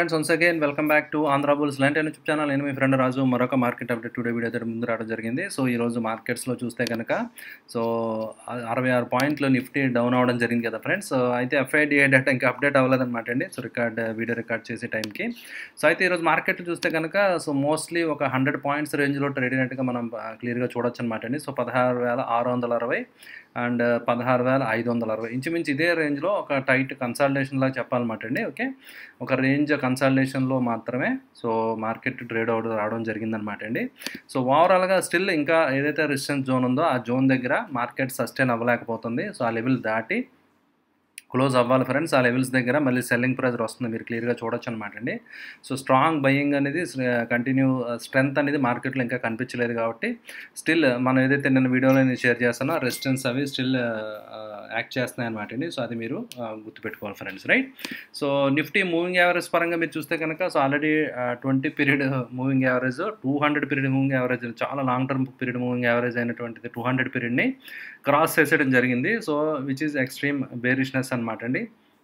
friends once again welcome back to Andhra Bulls లాంటి YouTube channel నేను మీ ఫ్రెండ్ రాజు మరొక మార్కెట్ అప్డేట్ టుడే వీడియో అయితే ముందు రావడం జరిగింది సో ఈ రోజు మార్కెట్స్లో చూస్తే కనుక సో అ- అరవై ఆరు పాయింట్లు నిఫ్టీ డౌన్ అవ్వడం జరిగింది కదా ఫ్రెండ్స్ సో అయితే ఎఫ్ఐడిఏ డేటా ఇంకా అప్డేట్ అవ్వలేదన్నమాట అండి సో రికార్డ్ వీడియో రికార్డ్ చేసే టైంకి సో అయితే ఈరోజు మార్కెట్ చూస్తే కనుక సో మోస్ట్లీ ఒక హండ్రెడ్ పాయింట్స్ రేంజ్లో ట్రేడ్ అయినట్టుగా మనం క్లియర్గా చూడొచ్చు అనమాట అండి సో పదహారు వేల ఆరు వందల అరవై అండ్ పదహారు వేల ఐదు వందల అరవై ఇంచుమించు ఇదే రేంజ్లో ఒక టైట్ కన్సల్టేషన్ లాగా చెప్పాలన్నమాట అండి ఓకే ఒక రేంజ్ కన్సల్టేషన్లో మాత్రమే సో మార్కెట్ ట్రేడ్ అవడం రావడం జరిగిందనమాట అండి సో ఓవరాల్గా స్టిల్ ఇంకా ఏదైతే రెసిస్టెన్స్ జోన్ ఉందో ఆ జోన్ దగ్గర మార్కెట్ సస్టైన్ అవ్వలేకపోతుంది సో ఆ లెవెల్ దాటి క్లోజ్ అవ్వాలి ఫ్రెండ్స్ ఆ లెవెల్స్ దగ్గర మళ్ళీ సెల్లింగ్ ప్రెజర్ వస్తుంది మీరు క్లియర్గా చూడొచ్చు అనమాట అండి సో స్ట్రాంగ్ బయింగ్ అనేది కంటిన్యూ స్ట్రెంత్ అనేది మార్కెట్లో ఇంకా కనిపించలేదు కాబట్టి స్టిల్ మనం ఏదైతే నేను వీడియోలో నేను షేర్ చేస్తానో రెసిస్టెన్స్ అవి స్టిల్ యాక్ట్ చేస్తున్నాయి అనమాట అండి సో అది మీరు ఆ, గుర్తుపెట్టుకోవాలి friends right so Nifty moving average పరంగా మీరు చూస్తే కనుక so already twenty period moving average two hundred period moving average చాలా long term period moving average అయినటువంటిది టూ హండ్రెడ్ పీరియడ్ని క్రాస్ చేసేయడం జరిగింది so which is extreme bearishness అనమాట అండి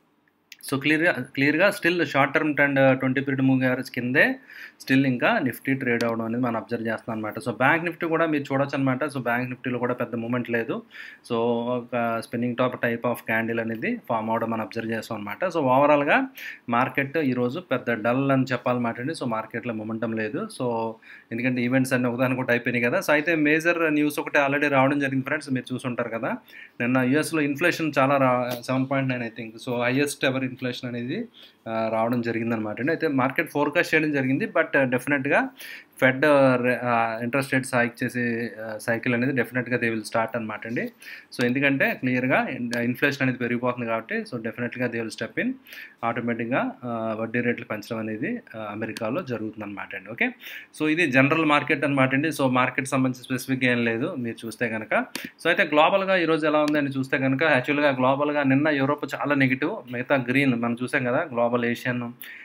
సో క్లియర్గా క్లియర్గా still short term and twenty period moving average కిందే స్టిల్ ఇంకా నిఫ్టీ ట్రేడ్ అవ్వడం అనేది మనం అబ్జర్వ్ చేస్తాం అనమాట సో బ్యాంక్ నిఫ్టీ కూడా మీరు చూడొచ్చు అనమాట సో బ్యాంక్ నిఫ్టీలో కూడా పెద్ద మూమెంట్ లేదు సో ఒక spinning top type of candle అనేది ఫామ్ అవడం మనం అబ్జర్వ్ చేస్తాం అనమాట సో ఓవరాల్గా మార్కెట్ ఈరోజు పెద్ద డల్ అని చెప్పాలన్నమాట అండి సో మార్కెట్లో మొమెంటం లేదు సో ఎందుకంటే ఈవెంట్స్ అన్ని ఒకదాని ఒకటి అయిపోయినాయి కదా సో అయితే మేజర్ న్యూస్ ఒకటి ఆల్రెడీ రావడం జరిగింది ఫ్రెండ్స్ మీరు చూసుంటారు కదా నిన్న యూఎస్లో ఇన్ఫ్లేషన్ చాలా రా seven point nine I think so highest ever inflation అనేది ఆ, రావడం జరిగిందనమాట అండి అయితే మార్కెట్ ఫోర్కాస్ట్ చేయడం జరిగింది బట్ డెఫినెట్గా ఫెడ్ ఇంట్రెస్ట్ రేట్స్ హైక్ చేసే సైకిల్ అనేది డెఫినెట్గా దే విల్ స్టార్ట్ అనమాట అండి సో ఎందుకంటే క్లియర్గా ఇన్ఫ్లేషన్ అనేది పెరిగిపోతుంది కాబట్టి సో డెఫినెట్గా దే విల్ స్టెప్ ఇన్ ఆటోమేటిక్గా వడ్డీ రేట్లు పెంచడం అనేది ఆ, అమెరికాలో జరుగుతుంది అనమాట అండి ఓకే సో ఇది జనరల్ మార్కెట్ అనమాట అండి సో మార్కెట్ సంబంధించి స్పెసిఫిక్గా ఏం లేదు మీరు చూస్తే కనుక సో అయితే గ్లోబల్గా ఈరోజు ఎలా ఉందని చూస్తే కనుక యాక్చువల్గా గ్లోబల్గా నిన్న యూరోప్ చాలా నెగిటివ్ మిగతా గ్రీన్ మనం చూసాం కదా గ్లోబల్ ఏషియన్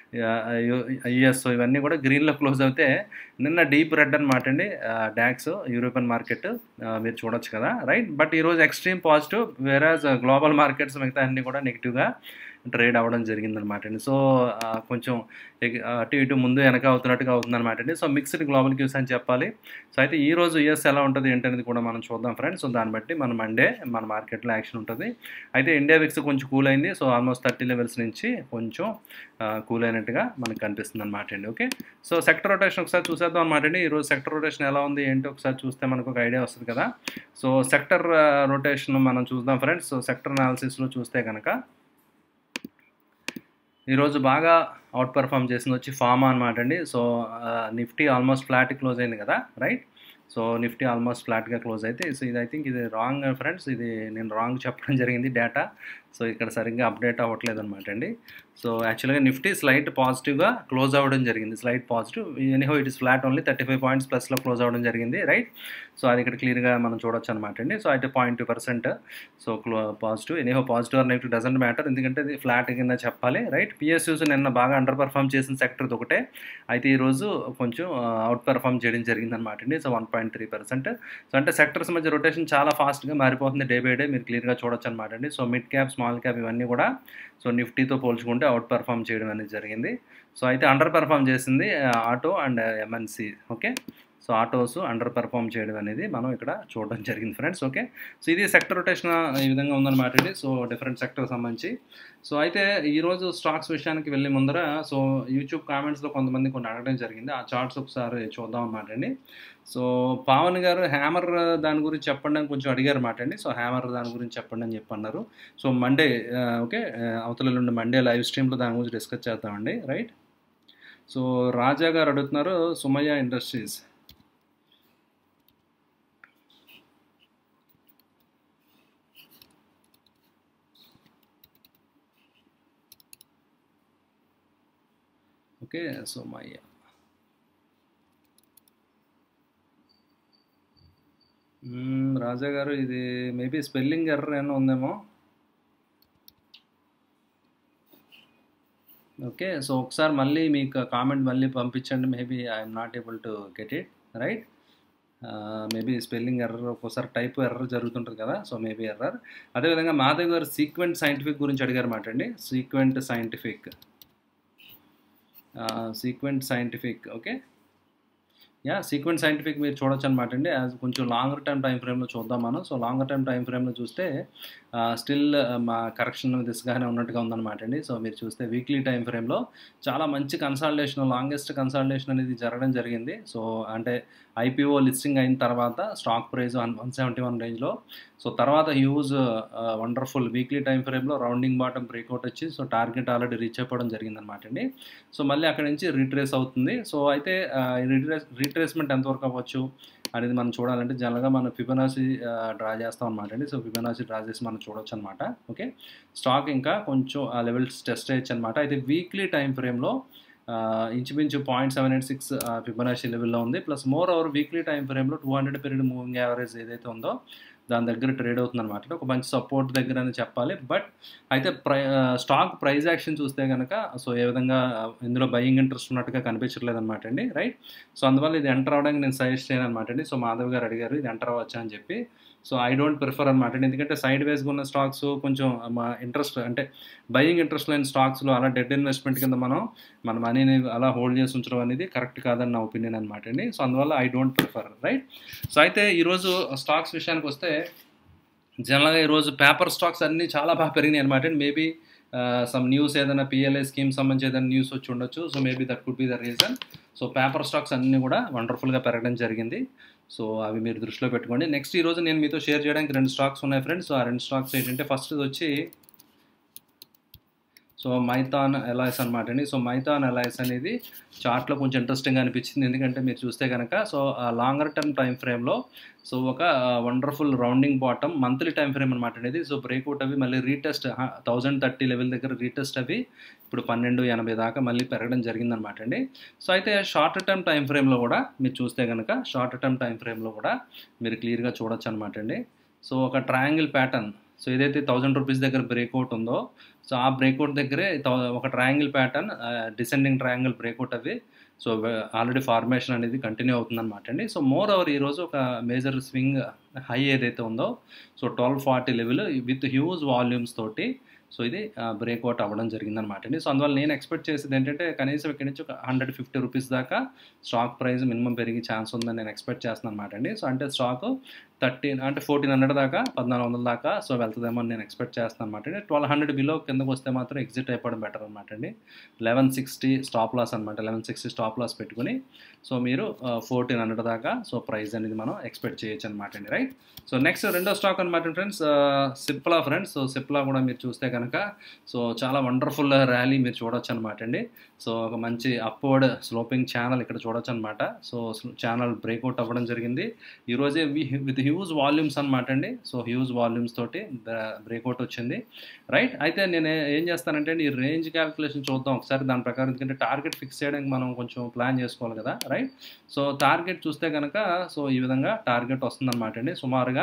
యుఎస్ ఇవన్నీ కూడా గ్రీన్లో క్లోజ్ అవుతే నిన్న డీప్ రెడ్ అనమాట అండి డాక్స్ యూరోపియన్ మార్కెట్ మీరు చూడొచ్చు కదా రైట్ బట్ ఈరోజు ఎక్స్ట్రీమ్ పాజిటివ్ వేరాజ్ గ్లోబల్ మార్కెట్స్ మిగతా అన్నీ కూడా నెగిటివ్గా ట్రేడ్ అవ్వడం జరిగిందనమాట అండి సో ఆ, కొంచెం ఎగ్- అటు ఇటు ముందు వెనక అవుతున్నట్టుగా అవుతుందన్నమాట అండి సో మిక్స్డ్ గ్లోబల్ క్యూస్ అని చెప్పాలి సో అయితే ఈ రోజు యూఎస్ ఎలా ఉంటుంది ఏంటనేది కూడా మనం చూద్దాం ఫ్రెండ్స్ సో దాన్ని బట్టి మన మండే మన మార్కెట్లో యాక్షన్ ఉంటుంది అయితే ఇండియా విక్స్ కొంచెం కూల్ అయింది సో ఆల్మోస్ట్ థర్టీ లెవెల్స్ నుంచి కొంచెం కూల్ అయినట్టుగా మనకు కనిపిస్తుంది అనమాట అండి ఓకే సో సెక్టర్ రొటేషన్ ఒకసారి చూసేద్దాం అనమాట అండి ఈరోజు సెక్టర్ రొటేషన్ ఎలా ఉంది ఏంటి ఒకసారి చూస్తే మనకు ఒక ఐడియా వస్తుంది కదా సో సెక్టర్ రొటేషన్ మనం చూద్దాం ఫ్రెండ్స్ సో సెక్టర్ అనాలిసిస్లో చూస్తే కనుక ఈరోజు బాగా అవుట్ పర్ఫామ్ చేసింది వచ్చి ఫార్మా అనమాట అండి so Nifty almost flat close అయింది కదా రైట్ సో నిఫ్టీ ఆల్మోస్ట్ ఫ్లాట్గా క్లోజ్ అయితే సో ఇది ఐ థింక్ ఇది రాంగ్ ఫ్రెండ్స్ ఇది నేను రాంగ్ చెప్పడం జరిగింది డేటా సో ఇక్కడ సరిగ్గా అప్డేట్ అవ్వట్లేదు అనమాట అండి సో యాక్చువల్గా నిఫ్టీ స్లైట్ పాజిటివ్గా క్లోజ్ అవ్వడం జరిగింది slight positive anyhow it is flat only thirty five points ప్లస్లో క్లోజ్ అవ్వడం జరిగింది రైట్ సో అది ఇక్కడ క్లియర్గా మనం చూడొచ్చు అనమాట అండి సో అయితే పాయింట్ టూ పర్సెంట్ సో క్లో positive anyhow positive or negative doesn't matter ఎందుకంటే ఇది ఫ్లాట్ కింద చెప్పాలి రైట్ పిఎస్యూస్ నిన్న బాగా అండర్ పర్ఫామ్ చేసిన సెక్టర్ ఒకటే అయితే ఈరోజు కొంచెం అవుట్ పర్ఫామ్ చేయడం జరిగింది అనమాట అండి so one point three percent so అంటే సెక్టర్స్ మధ్య రొటేషన్ చాలా ఫాస్ట్గా మారిపోతుంది డే బై డే మీరు క్లియర్గా చూడొచ్చు అనమాట అండి so mid cap small cap ఇవన్నీ కూడా సో నిఫ్టీతో పోల్చుకుంటే అవుట్ పర్ఫామ్ చేయడం అనేది జరిగింది సో అయితే అండర్ పర్ఫామ్ చేసింది auto and MNC okay so autos under perform చేయడం అనేది మనం ఇక్కడ చూడడం జరిగింది ఫ్రెండ్స్ ఓకే సో ఇది సెక్టర్ రొటేషన్ ఈ విధంగా ఉందన్నమాట అండి సో డిఫరెంట్ సెక్టర్ సంబంధించి సో అయితే ఈరోజు స్టాక్స్ విషయానికి వెళ్ళే ముందర సో యూట్యూబ్ కామెంట్స్లో కొంతమంది కొన్ని అడగడం జరిగింది ఆ చార్ట్స్ ఒకసారి చూద్దాం అన్నమాట అండి సో పావన్ గారు హ్యామర్ దాని గురించి చెప్పండి అని కొంచెం అడిగారు అన్నమాట అండి సో హ్యామర్ దాని గురించి చెప్పండి అని చెప్పి అన్నారు సో మండే ఓకే అవతల నుండి మండే లైవ్ స్ట్రీమ్లో దాని గురించి డిస్కస్ చేద్దామండి రైట్ సో రాజా గారు అడుగుతున్నారు Sumaya industries okay Sumaya hmm, Raja గారు ఇది మేబీ స్పెల్లింగ్ ఎర్రర్ ఏమైనా ఉందేమో ఓకే సో ఒకసారి మళ్ళీ మీకు కామెంట్ మళ్ళీ పంపించండి maybe I'm not able to get it right maybe spelling error ఒక్కోసారి టైప్ ఎర్రర్ జరుగుతుంటుంది కదా సో మేబీ ఎర్రర్ అదేవిధంగా మాధవ్ గారు సీక్వెంట్ సైంటిఫిక్ గురించి అడిగారు మాట అండి Sequent Scientific Sequent Scientific okay yeah Sequent Scientific మీరు చూడొచ్చు అనమాట అండి యాజ్ కొంచెం లాంగర్ టైం టైం ఫ్రేమ్లో చూద్దాం మనం సో లాంగర్ టైం టైం ఫ్రేమ్లో చూస్తే స్టిల్ మా కరెక్షన్ దిశగానే ఉన్నట్టుగా ఉందన్నమాట అండి సో మీరు చూస్తే వీక్లీ టైం ఫ్రేమ్లో చాలా మంచి కన్సల్టేషన్ లాంగెస్ట్ కన్సల్టేషన్ అనేది జరగడం జరిగింది సో అంటే ఐపీఓ లిస్టింగ్ అయిన తర్వాత stock price one one seventy one రేంజ్లో సో తర్వాత హ్యూజ్ వండర్ఫుల్ వీక్లీ టైం ఫ్రేమ్లో రౌండింగ్ బాటమ్ బ్రేక్అవుట్ వచ్చి సో టార్గెట్ ఆల్రెడీ రీచ్ అయిపోవడం జరిగిందనమాట అండి సో మళ్ళీ అక్కడి నుంచి రీట్రేస్ అవుతుంది సో అయితే రీట్రేస్ రీట్రేస్మెంట్ ఎంతవరకు అవ్వచ్చు అనేది మనం చూడాలంటే జనరల్గా మనం ఫిబనాసి డ్రా చేస్తాం అనమాట అండి సో ఫిబనాసి డ్రా చేసి మనం చూడొచ్చు అనమాట ఓకే స్టాక్ ఇంకా కొంచెం ఆ లెవెల్స్ టెస్ట్ చేయొచ్చు అనమాట అయితే వీక్లీ టైం ఫ్రేమ్లో ఇంచుమించు point seven eight six Fibonacci లెవెల్లో ఉంది plus more over weekly time ఫ్రేమ్లో two hundred period moving average ఏదైతే ఉందో దాని దగ్గర ట్రేడ్ అవుతుంది అనమాట ఒక మంచి సపోర్ట్ దగ్గర అని చెప్పాలి బట్ అయితే ప్రై స్టాక్ ప్రైస్ యాక్షన్ చూస్తే కనుక సో ఏ విధంగా ఇందులో బయింగ్ ఇంట్రెస్ట్ ఉన్నట్టుగా కనిపించట్లేదు అనమాట అండి రైట్ సో అందువల్ల ఇది ఎంటర్ అవ్వడానికి నేను సజెస్ట్ చేయను అనమాట అండి సో మాధవ్ గారు అడిగారు ఇది ఎంటర్ అవ్వచ్చా అని చెప్పి సో ఐ డోంట్ ప్రిఫర్ అనమాట ఎందుకంటే సైడ్ వేస్గా ఉన్న స్టాక్స్ కొంచెం మా ఇంట్రెస్ట్ అంటే బయింగ్ ఇంట్రెస్ట్ లేని స్టాక్స్లో అలా డెడ్ ఇన్వెస్ట్మెంట్ కింద మనం మన మనీని అలా హోల్డ్ చేసి ఉంచడం అనేది కరెక్ట్ కాదని నా ఒపీనియన్ అనమాట అండి సో అందువల్ల I don't prefer right so అయితే ఈరోజు స్టాక్స్ విషయానికి వస్తే జనరల్గా ఈరోజు పేపర్ స్టాక్స్ అన్నీ చాలా బాగా పెరిగినాయి అనమాట అండి మేబీ సమ్ న్యూస్ ఏదైనా పిఎల్ఐ స్కీమ్ సంబంధించి ఏదైనా న్యూస్ వచ్చి ఉండొచ్చు so maybe that could be the reason so paper stocks అన్నీ కూడా వండర్ఫుల్గా పెరగడం జరిగింది సో అవి మీరు దృష్టిలో పెట్టుకోండి నెక్స్ట్ ఈరోజు నేను మీతో షేర్ చేయడానికి రెండు స్టాక్స్ ఉన్నాయి ఫ్రెండ్స్ సో ఆ రెండు స్టాక్స్ ఏంటంటే ఫస్ట్ వచ్చి సో మైథాన్ ఎలాయిస్ అనమాట అండి సో మైథాన్ ఎలాయిస్ అనేది చార్ట్లో కొంచెం ఇంట్రెస్టింగ్ అనిపించింది ఎందుకంటే మీరు చూస్తే కనుక సో లాంగర్ టర్మ్ టైం ఫ్రేమ్లో సో ఒక wonderful rounding bottom monthly time frame అనమాట అనేది సో బ్రేక్అవుట్ అవి మళ్ళీ రీటెస్ట్ థౌజండ్ థర్టీ లెవెల్ దగ్గర రీటెస్ట్ అవి ఇప్పుడు పన్నెండు ఎనభై దాకా మళ్ళీ పెరగడం జరిగిందనమాట అండి సో అయితే షార్ట్ టర్మ్ టైం ఫ్రేమ్లో కూడా మీరు చూస్తే కనుక షార్ట్ టర్మ్ టైం ఫ్రేమ్లో కూడా మీరు క్లియర్గా చూడొచ్చు అనమాట అండి సో ఒక ట్రయాంగిల్ ప్యాటర్న్ సో ఏదైతే థౌజండ్ రూపీస్ దగ్గర బ్రేక్అవుట్ ఉందో సో ఆ బ్రేక్అవుట్ దగ్గరే ఒక triangle pattern descending triangle breakout అవి సో ఆల్రెడీ ఫార్మేషన్ అనేది కంటిన్యూ అవుతుందన్నమాట అండి సో మోర్ ఓవర్ ఈరోజు ఒక మేజర్ స్వింగ్ హై ఏదైతే ఉందో so twelve forty level with huge volumes తోటి సో ఇది బ్రేక్అవుట్ అవ్వడం జరిగిందనమాట అండి సో అందువల్ల నేను ఎక్స్పెక్ట్ చేసేది ఏంటంటే కనీసం ఇక్కడి నుంచి ఒక హండ్రెడ్ ఫిఫ్టీ రూపీస్ దాకా స్టాక్ ప్రైస్ మినిమం పెరిగే ఛాన్స్ ఉందని నేను ఎక్స్పెక్ట్ చేస్తున్నాను అనమాట అండి సో అంటే స్టాక్ థర్టీన్ అంటే ఫోర్టీన్ హండ్రెడ్ దాకా పద్నాలుగు వందల దాకా సో వెళ్తుందేమో అని నేను ఎక్స్పెక్ట్ చేస్తాను అనమాట అండి ట్వెల్వ్ హండ్రెడ్ బిలో కిందకు వస్తే మాత్రం ఎగ్జిట్ అయిపోవడం బెటర్ అనమాట అండి లెవెన్ సిక్స్టీ స్టాప్ లాస్ అనమాట లెవెన్ సిక్స్టీ స్టాప్ లాస్ పెట్టుకుని సో మీరు ఫోర్టీన్ హండ్రెడ్ దాకా సో ప్రైస్ అనేది మనం ఎక్స్పెక్ట్ చేయొచ్చు అనమాట అండి రైట్ సో నెక్స్ట్ రెండో స్టాక్ అనమాట friends Cipla friends so Cipla కూడా మీరు చూస్తే కనుక సో చాలా వండర్ఫుల్ ర్యాలీ మీరు చూడొచ్చు అనమాట అండి సో ఒక మంచి అప్వర్డ్ స్లోపింగ్ ఛానల్ ఇక్కడ చూడొచ్చు అనమాట సో ఛానల్ బ్రేక్అవుట్ అవ్వడం జరిగింది ఈరోజే విత్ హ్యూజ్ వాల్యూమ్స్ అనమాట అండి సో హ్యూజ్ వాల్యూమ్స్ తోటి బ్రేక్అవుట్ వచ్చింది రైట్ అయితే నేను ఏం చేస్తానంటే ఈ రేంజ్ క్యాలిక్యులేషన్ చూద్దాం ఒకసారి దాని ప్రకారం ఎందుకంటే టార్గెట్ ఫిక్స్ చేయడానికి మనం కొంచెం ప్లాన్ చేసుకోవాలి కదా రైట్ సో టార్గెట్ చూస్తే కనుక సో ఈ విధంగా టార్గెట్ వస్తుందన్నమాట అండి సుమారుగా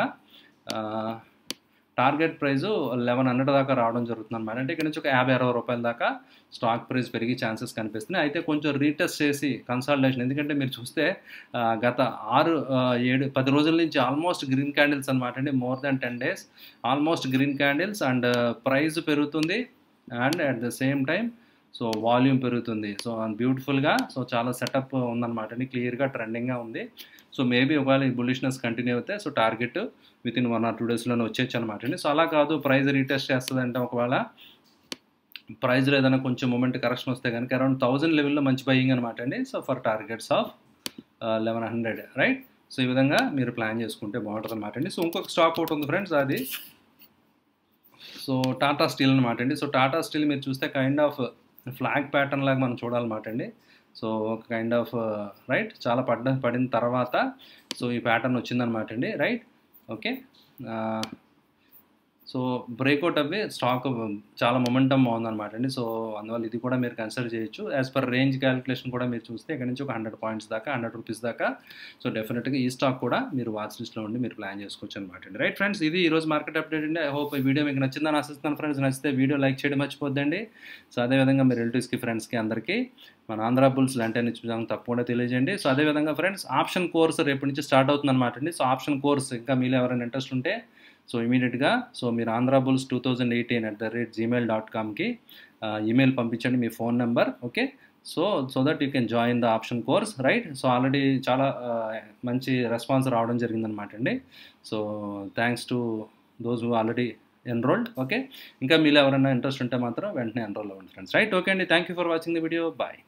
టార్గెట్ ప్రైస్ లెవెన్ హండ్రెడ్ దాకా రావడం జరుగుతుంది అనమాట అంటే ఇక్కడ నుంచి ఒక యాభై అరవై రూపాయల దాకా స్టాక్ ప్రైస్ పెరిగే ఛాన్సెస్ కనిపిస్తున్నాయి అయితే కొంచెం రీటెస్ట్ చేసి కన్సల్టేషన్ ఎందుకంటే మీరు చూస్తే గత ఆరు ఏడు పది రోజుల నుంచి ఆల్మోస్ట్ గ్రీన్ క్యాండిల్స్ అనమాట అండి more than ten days almost green candles and price పెరుగుతుంది and at the same time so volume పెరుగుతుంది సో బ్యూటిఫుల్గా సో చాలా సెటప్ ఉందన్నమాట అండి క్లియర్గా ట్రెండింగ్గా ఉంది సో మేబీ ఒకవేళ ఈ బులిష్నెస్ కంటిన్యూ అయితే so target within one or two డేస్లోనే వచ్చేచ్చు అనమాట అండి సో అలా కాదు ప్రైస్ రీటెస్ట్ చేస్తుంది అంటే ఒకవేళ ప్రైస్లో ఏదైనా కొంచెం మూమెంట్ కరెక్షన్ వస్తే కనుక అరౌండ్ థౌజండ్ లెవెల్లో మంచి బయింగ్ అనమాట అండి so for targets of eleven hundred right so ఈ విధంగా మీరు ప్లాన్ చేసుకుంటే బాగుంటుంది అనమాట అండి సో ఇంకొక స్టాక్ ఒకటి ఉంది ఫ్రెండ్స్ అది సో టాటా స్టీల్ అనమాట అండి సో టాటా స్టీల్ మీరు చూస్తే కైండ్ ఆఫ్ ఫ్లాగ్ ప్యాటర్న్ లాగా మనం చూడాలన్నమాట అండి సో ఒక కైండ్ ఆఫ్ రైట్ చాలా పడ్డ పడిన తర్వాత సో ఈ ప్యాటర్న్ వచ్చిందనమాట అండి రైట్ ఓకే సో బ్రేక్అవుట్ అవి స్టాక్ చాలా మొమెంటమ్ బాగుందన్నమాట అండి సో అందువల్ల ఇది కూడా మీరు కన్సిడర్ చేయొచ్చు యాజ్ పర్ రేంజ్ క్యాలిక్యులేషన్ కూడా మీరు చూస్తే ఇక్కడ నుంచి ఒక హండ్రెడ్ పాయింట్స్ దాకా హండ్రెడ్ రూపీస్ దాకా సో డెఫినెట్గా ఈ స్టాక్ కూడా మీరు వాచ్ లిస్ట్లో ఉండి మీరు ప్లాన్ చేసుకోవచ్చు అనమాట అండి రైట్ ఫ్రెండ్స్ ఇది ఈరోజు మార్కెట్ అప్డేట్ అండి ఐ హోప్ ఈ వీడియో మీకు నచ్చిందని ఆశిస్తున్నాను ఫ్రెండ్స్ నచ్చితే వీడియో లైక్ చేయడం మర్చిపోద్దండి సో అదేవిధంగా మీ రిలేటివ్స్కి ఫ్రెండ్స్కి అందరికీ మన ఆంధ్ర బుల్స్ లాంటి నుంచి తప్పకుండా తెలియజేయండి సో అదేవిధంగా ఫ్రెండ్స్ ఆప్షన్ కోర్స్ రేపటి నుంచి స్టార్ట్ అవుతుంది అనమాట అండి సో ఆప్షన్ కోర్స్ ఇంకా మీలో ఎవరైనా ఇంట్రెస్ట్ ఉంటే సో ఇమీడియట్గా సో మీరు Andhra Bulls two thousand eighteen at the rate Gmail dot కామ్కి ఈమెయిల్ పంపించండి మీ phone number okay so so that you can join the option course right so already చాలా మంచి రెస్పాన్స్ రావడం జరిగిందనమాట అండి so thanks to those who already enrolled okay ఇంకా మీరు ఎవరైనా ఇంట్రెస్ట్ ఉంటే మాత్రం వెంటనే ఎన్రోల్ అవ్వండి ఫ్రెండ్స్ రైట్ ఓకే అండి thank you for watching the video bye